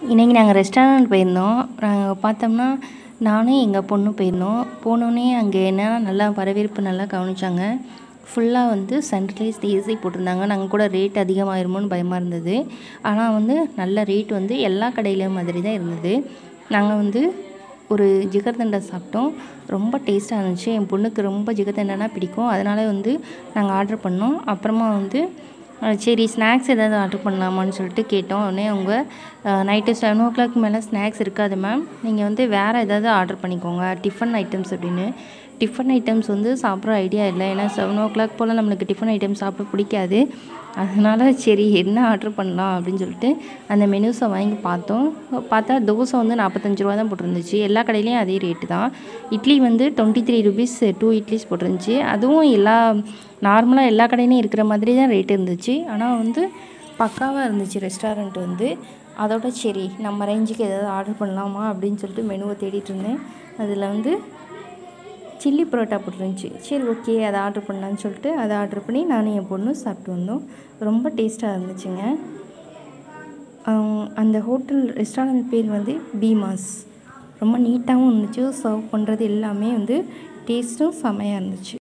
இன்றைக்கி நாங்கள் ரெஸ்டாரண்ட் போயிருந்தோம் நாங்கள் பார்த்தோம்னா நானும் எங்கள் பொண்ணும் போயிருந்தோம் போனோடனே அங்கே என்னென்னா நல்லா வரவேற்பு நல்லா கவனிச்சாங்க ஃபுல்லாக வந்து சென்ட்ரலைஸ்ட் ஏசி போட்டிருந்தாங்க நாங்கள் கூட ரேட் அதிகமாயிருமோன்னு பயமாக இருந்தது ஆனால் வந்து நல்ல ரேட் வந்து எல்லா கடையிலும் மாதிரி தான் இருந்தது நாங்கள் வந்து ஒரு ஜிகர்தண்டா சாப்பிட்டோம் ரொம்ப டேஸ்ட்டாக இருந்துச்சு என் பொண்ணுக்கு ரொம்ப ஜிகர்தண்டானா பிடிக்கும் அதனால் வந்து நாங்கள் ஆர்டர் பண்ணோம் அப்புறமா வந்து அஹ் சரி ஸ்நாக்ஸ் ஏதாவது ஆர்டர் பண்ணலாமான்னு சொல்லிட்டு கேட்டோம் உடனே அவங்க நைட்டு செவன் ஓ கிளாக் மேலே ஸ்நாக்ஸ் இருக்காது மேம் நீங்கள் வந்து வேறு ஏதாவது ஆர்டர் பண்ணிக்கோங்க டிஃபன் ஐட்டம்ஸ் அப்படின்னு டிஃபன் ஐட்டம்ஸ் வந்து சாப்பிட்ற ஐடியா இல்லை ஏன்னா செவன் ஓ கிளாக் போல் நம்மளுக்கு டிஃபன் ஐட்டம்ஸ் சாப்பிட பிடிக்காது அதனால் சரி என்ன ஆர்டர் பண்ணலாம் அப்படின்னு சொல்லிட்டு அந்த மெனுஸை வாங்கி பார்த்தோம் பார்த்தா தோசை வந்து நாற்பத்தஞ்சு ரூபா தான் போட்டிருந்துச்சு எல்லா கடையிலையும் அதே ரேட்டு தான் இட்லி வந்து twenty three rupees two idlis போட்டிருந்துச்சு அதுவும் எல்லா நார்மலாக எல்லா கடையிலையும் இருக்கிற மாதிரி தான் ரேட் இருந்துச்சு ஆனால் வந்து பக்காவாக இருந்துச்சு ரெஸ்டாரண்ட் வந்து அதோட சரி நம்ம ரேஞ்சுக்கு ஏதாவது ஆர்டர் பண்ணலாமா அப்படின்னு சொல்லிட்டு மெனுவை தேடிட்டு இருந்தேன் அதில் வந்து சில்லி பரோட்டா போட்டிருந்துச்சி சரி ஓகே அதை ஆர்டர் பண்ணலான்னு சொல்லிட்டு அதை ஆர்டர் பண்ணி நானும் என் பொண்ணும் சாப்பிட்டு வந்தோம் ரொம்ப டேஸ்ட்டாக இருந்துச்சுங்க ஆம், அந்த ஹோட்டல் ரெஸ்டாரண்ட் பேர் வந்து பீமாஸ் ரொம்ப நீட்டாகவும் இருந்துச்சு சர்வ் பண்ணுறது எல்லாமே வந்து டேஸ்ட்டும் செமையாக இருந்துச்சு